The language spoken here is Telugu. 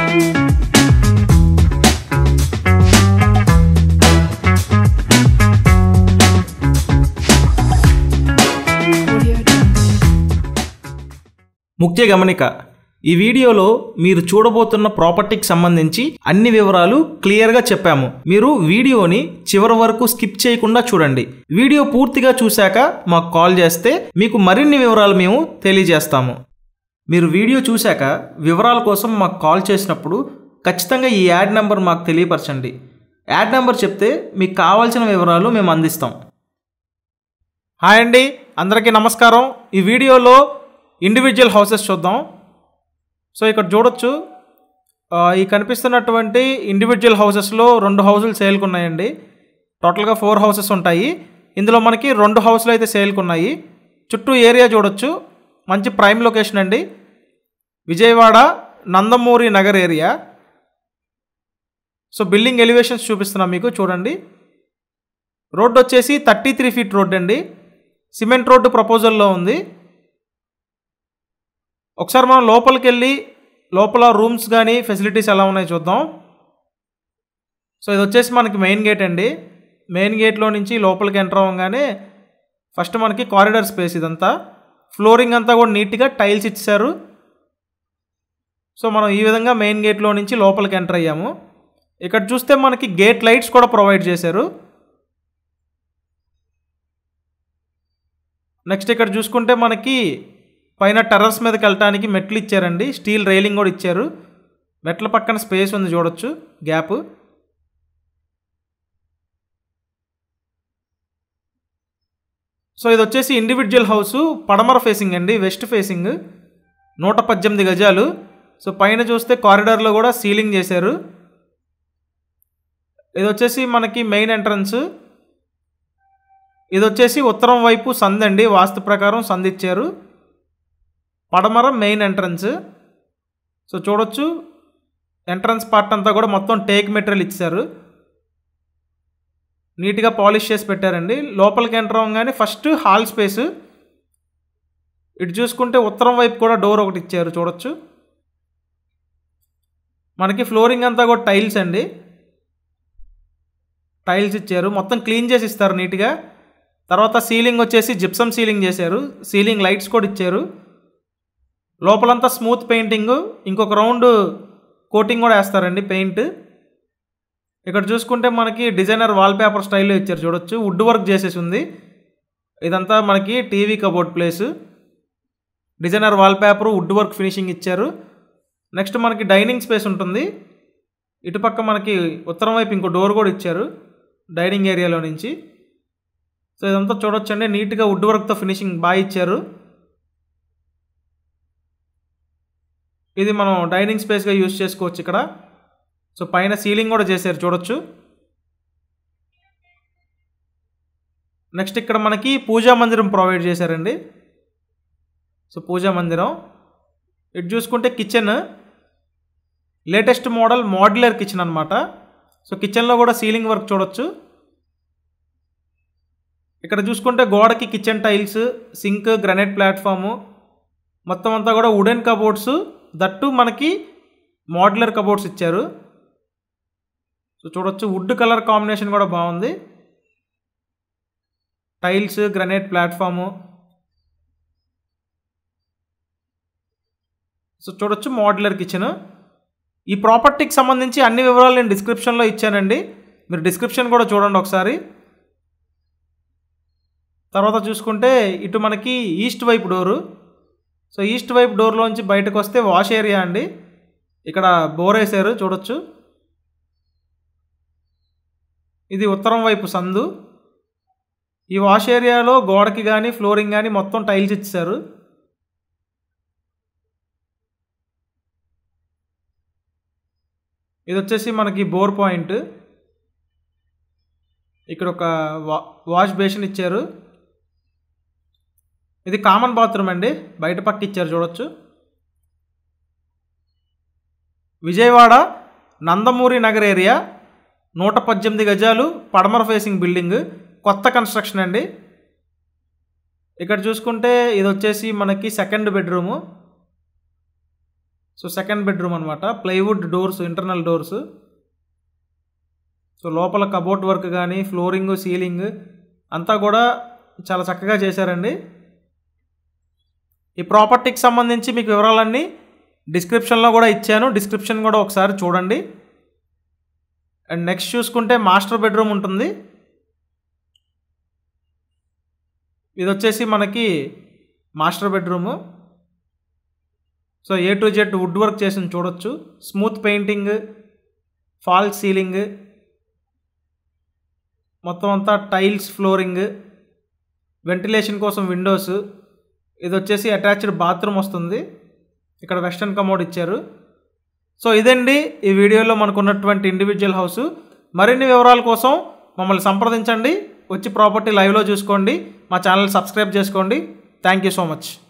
ముఖ్య గమనిక ఈ వీడియోలో మీరు చూడబోతున్న ప్రాపర్టీకి సంబంధించి అన్ని వివరాలు క్లియర్గా చెప్పాము మీరు వీడియోని చివరి వరకు స్కిప్ చేయకుండా చూడండి వీడియో పూర్తిగా చూశాక మాకు కాల్ చేస్తే మీకు మరిన్ని వివరాలు మేము తెలియజేస్తాము మీరు వీడియో చూశాక వివరాల కోసం మాకు కాల్ చేసినప్పుడు ఖచ్చితంగా ఈ యాడ్ నెంబర్ మాకు తెలియపరచండి యాడ్ నెంబర్ చెప్తే మీకు కావాల్సిన వివరాలు మేము అందిస్తాం హాయ్ అండి అందరికీ నమస్కారం ఈ వీడియోలో ఇండివిజువల్ హౌసెస్ చూద్దాం సో ఇక్కడ చూడొచ్చు ఆ, ఈ కనిపిస్తున్నటువంటి ఇండివిజువల్ హౌసెస్లో రెండు హౌసులు సేల్కి ఉన్నాయండి టోటల్గా ఫోర్ హౌసెస్ ఉంటాయి ఇందులో మనకి రెండు హౌస్లు అయితే సేల్కి ఉన్నాయి చుట్టూ ఏరియా చూడొచ్చు మంచి ప్రైమ్ లొకేషన్ అండి Vijayawada Nandamuri Nagar area so building elevations చూపిస్తున్నాం మీకు చూడండి రోడ్డు వచ్చేసి థర్టీ త్రీ ఫీట్ రోడ్ అండి సిమెంట్ రోడ్డు ప్రపోజల్లో ఉంది ఒకసారి మనం లోపలికి వెళ్ళి లోపల రూమ్స్ కానీ ఫెసిలిటీస్ ఎలా ఉన్నాయో చూద్దాం సో ఇది వచ్చేసి మనకి మెయిన్ గేట్ అండి మెయిన్ గేట్లో నుంచి లోపలికి ఎంటర్ అవ్వగానే ఫస్ట్ మనకి కారిడార్ స్పేస్ ఇదంతా ఫ్లోరింగ్ అంతా కూడా నీట్గా టైల్స్ ఇచ్చారు సో మనం ఈ విధంగా మెయిన్ గేట్లో నుంచి లోపలికి ఎంటర్ అయ్యాము ఇక్కడ చూస్తే మనకి గేట్ లైట్స్ కూడా ప్రొవైడ్ చేశారు నెక్స్ట్ ఇక్కడ చూసుకుంటే మనకి పైన టెర్రస్ మీదకి వెళ్ళటానికి మెట్లు ఇచ్చారండి స్టీల్ రైలింగ్ కూడా ఇచ్చారు మెట్ల పక్కన స్పేస్ ఉంది చూడొచ్చు గ్యాప్ సో ఇది వచ్చేసి ఇండివిజువల్ హౌస్ పడమర ఫేసింగ్ అండి వెస్ట్ ఫేసింగ్ నూట పద్దెనిమిది గజాలు సో పైన చూస్తే కారిడార్లో కూడా సీలింగ్ చేశారు ఇది వచ్చేసి మనకి మెయిన్ ఎంట్రన్స్ ఇది వచ్చేసి ఉత్తరం వైపు సంద్ అండి వాస్తు ప్రకారం సంద్ ఇచ్చారు పడమర మెయిన్ ఎంట్రన్స్ సో చూడొచ్చు ఎంట్రన్స్ పార్ట్ అంతా కూడా మొత్తం టేక్ మెటీరియల్ ఇచ్చారు నీట్గా పాలిష్ చేసి పెట్టారండి లోపలికి ఎంటర్ అవ్వగానే ఫస్ట్ హాల్ స్పేస్ ఇటు చూసుకుంటే ఉత్తరం వైపు కూడా డోర్ ఒకటి ఇచ్చారు చూడొచ్చు మనకి ఫ్లోరింగ్ అంతా కూడా టైల్స్ అండి టైల్స్ ఇచ్చారు మొత్తం క్లీన్ చేసి ఇస్తారు నీట్గా తర్వాత సీలింగ్ వచ్చేసి జిప్సమ్ సీలింగ్ చేశారు సీలింగ్ లైట్స్ కూడా ఇచ్చారు లోపలంతా స్మూత్ పెయింటింగ్ ఇంకొక రౌండ్ కోటింగ్ కూడా వేస్తారండి పెయింట్ ఇక్కడ చూసుకుంటే మనకి డిజైనర్ వాల్పేపర్ స్టైల్లో ఇచ్చారు చూడొచ్చు వుడ్ వర్క్ చేసేసి ఉంది ఇదంతా మనకి TV cupboard place designer wallpaper wood work finishing ఇచ్చారు నెక్స్ట్ మనకి డైనింగ్ స్పేస్ ఉంటుంది ఇటుపక్క మనకి ఉత్తరం వైపు ఇంకో డోర్ కూడా ఇచ్చారు డైనింగ్ ఏరియాలో నుంచి సో ఇదంతా చూడొచ్చండి నీట్గా వుడ్ వర్క్తో ఫినిషింగ్ బాగా ఇచ్చారు ఇది మనం డైనింగ్ స్పేస్గా యూజ్ చేసుకోవచ్చు ఇక్కడ సో పైన సీలింగ్ కూడా చేశారు చూడొచ్చు నెక్స్ట్ ఇక్కడ మనకి పూజా మందిరం ప్రొవైడ్ చేశారండి సో పూజా మందిరం ఇటు చూసుకుంటే kitchen latest model modular kitchen అనమాట సో కిచెన్లో కూడా సీలింగ్ వర్క్ చూడొచ్చు ఇక్కడ చూసుకుంటే గోడకి kitchen tiles sink granite platform మొత్తం అంతా కూడా వుడెన్ కబోర్డ్స్ దట్టు మనకి మోడ్యులర్ కబోర్డ్స్ ఇచ్చారు సో చూడొచ్చు వుడ్ కలర్ కాంబినేషన్ కూడా బాగుంది టైల్స్ గ్రనైట్ ప్లాట్ఫాము సో చూడొచ్చు మోడ్యులర్ కిచెన్ ఈ ప్రాపర్టీకి సంబంధించి అన్ని వివరాలు నేను డిస్క్రిప్షన్లో ఇచ్చానండి మీరు డిస్క్రిప్షన్ కూడా చూడండి ఒకసారి తర్వాత చూసుకుంటే ఇటు మనకి ఈస్ట్ వైపు డోరు సో ఈస్ట్ వైపు డోర్లోంచి బయటకు వస్తే వాష్ ఏరియా అండి ఇక్కడ బోర్ వేసారు చూడొచ్చు ఇది ఉత్తరం వైపు సందు ఈ వాష్ ఏరియాలో గోడకి కానీ ఫ్లోరింగ్ కానీ మొత్తం టైల్స్ ఇచ్చారు ఇది వచ్చేసి మనకి బోర్ పాయింట్ ఇక్కడ ఒక వా వాష్ బేసిన్ ఇచ్చారు ఇది కామన్ బాత్రూమ్ అండి బయట పక్క ఇచ్చారు చూడొచ్చు విజయవాడ నందమూరి నగర్ ఏరియా నూట పద్దెనిమిది గజాలు పడమర ఫేసింగ్ బిల్డింగ్ కొత్త కన్స్ట్రక్షన్ అండి ఇక్కడ చూసుకుంటే ఇది వచ్చేసి మనకి second bedroom so second bedroom అనమాట plywood doors internal doors so లోపల కబోర్డ్ వర్క్ కానీ ఫ్లోరింగ్ సీలింగ్ అంతా కూడా చాలా చక్కగా చేశారండి ఈ ప్రాపర్టీకి సంబంధించి మీకు వివరాలన్నీ డిస్క్రిప్షన్లో కూడా ఇచ్చాను డిస్క్రిప్షన్ కూడా ఒకసారి చూడండి అండ్ నెక్స్ట్ చూసుకుంటే మాస్టర్ బెడ్రూమ్ ఉంటుంది ఇది వచ్చేసి మనకి master bedroom so A to Z wood work చేసి చూడొచ్చు స్మూత్ పెయింటింగ్ ఫాల్ సీలింగ్ మొత్తం అంతా టైల్స్ ఫ్లోరింగ్ వెంటిలేషన్ కోసం విండోస్ ఇది వచ్చేసి అటాచ్డ్ బాత్రూమ్ వస్తుంది ఇక్కడ వెస్టర్న్ కమోడ్ ఇచ్చారు సో ఇదండి ఈ వీడియోలో మనకు ఉన్నటువంటి ఇండివిజువల్ హౌస్ మరిన్ని వివరాల కోసం మమ్మల్ని సంప్రదించండి వచ్చి ప్రాపర్టీ లైవ్లో చూసుకోండి మా ఛానల్ సబ్స్క్రైబ్ చేసుకోండి థ్యాంక్ యూ సో మచ్